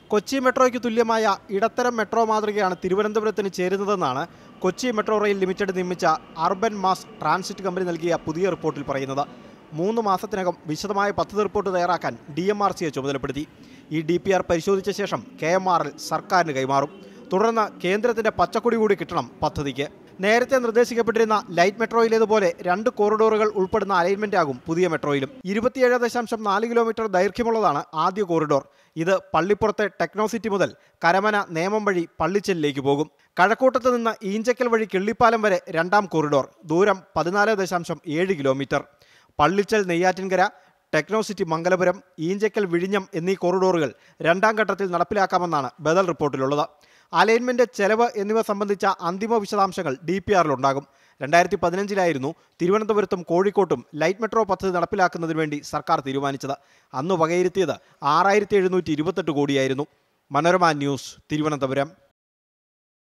കൊച്ചി മെട്രോയ്ക്ക് തുല്യമായ ഇടത്തരം മെട്രോ മാതൃകയാണ് തിരുവനന്തപുരത്തിന് ചേരുന്നതെന്നാണ് കൊച്ചി മെട്രോ റെയിൽ ലിമിറ്റഡ് നിർമ്മിച്ച അർബൻ മാസ് ട്രാൻസിറ്റ് കമ്പനി നൽകിയ പുതിയ റിപ്പോർട്ടിൽ പറയുന്നത് മൂന്ന് മാസത്തിനകം വിശദമായ പദ്ധതി റിപ്പോർട്ട് തയ്യാറാക്കാൻ ഡി എം ആർ സിയെ ചുമതലപ്പെടുത്തി ഈ ഡി പി ആർ പരിശോധിച്ച ശേഷം കെ എം ആർ എൽ സർക്കാരിന് കൈമാറും തുടർന്ന് കേന്ദ്രത്തിന്റെ പച്ചക്കൊടി കൂടി കിട്ടണം പദ്ധതിക്ക് നേരത്തെ നിർദ്ദേശിക്കപ്പെട്ടിരുന്ന ലൈറ്റ് മെട്രോയിലേതുപോലെ രണ്ട് കോറിഡോറുകൾ ഉൾപ്പെടുന്ന അലൈൻമെന്റ് ആകും പുതിയ മെട്രോയിലും ഇരുപത്തിയേഴ് ദശാംശം നാല് കിലോമീറ്റർ ദൈർഘ്യമുള്ളതാണ് ആദ്യ കോറിഡോർ ഇത് പള്ളിപ്പുറത്തെ ടെക്നോസിറ്റി മുതൽ കരമന നേമം വഴി പള്ളിച്ചലിലേക്ക് പോകും കഴക്കൂട്ടത്ത് നിന്ന് ഈഞ്ചക്കൽ വഴി കിള്ളിപ്പാലം വരെ രണ്ടാം കോറിഡോർ ദൂരം പതിനാല് ദശാംശം ഏഴ് കിലോമീറ്റർ പള്ളിച്ചൽ നെയ്യാറ്റിൻകര ടെക്നോസിറ്റി മംഗലപുരം ഈഞ്ചക്കൽ വിഴിഞ്ഞം എന്നീ കോറിഡോറുകൾ രണ്ടാം ഘട്ടത്തിൽ നടപ്പിലാക്കാമെന്നാണ് ബദൽ റിപ്പോർട്ടിലുള്ളത് അലൈൻമെന്റ് ചെലവ് എന്നിവ സംബന്ധിച്ച അന്തിമ വിശദാംശങ്ങൾ ഡി പി ആറിലുണ്ടാകും രണ്ടായിരത്തി പതിനഞ്ചിലായിരുന്നു തിരുവനന്തപുരത്തും കോഴിക്കോട്ടും ലൈറ്റ് മെട്രോ പദ്ധതി നടപ്പിലാക്കുന്നതിന് വേണ്ടി സർക്കാർ തീരുമാനിച്ചത് അന്ന് വകയിരുത്തിയത് ആറായിരത്തി എഴുന്നൂറ്റി ഇരുപത്തെട്ട് കോടിയായിരുന്നു മനോരമ ന്യൂസ് തിരുവനന്തപുരം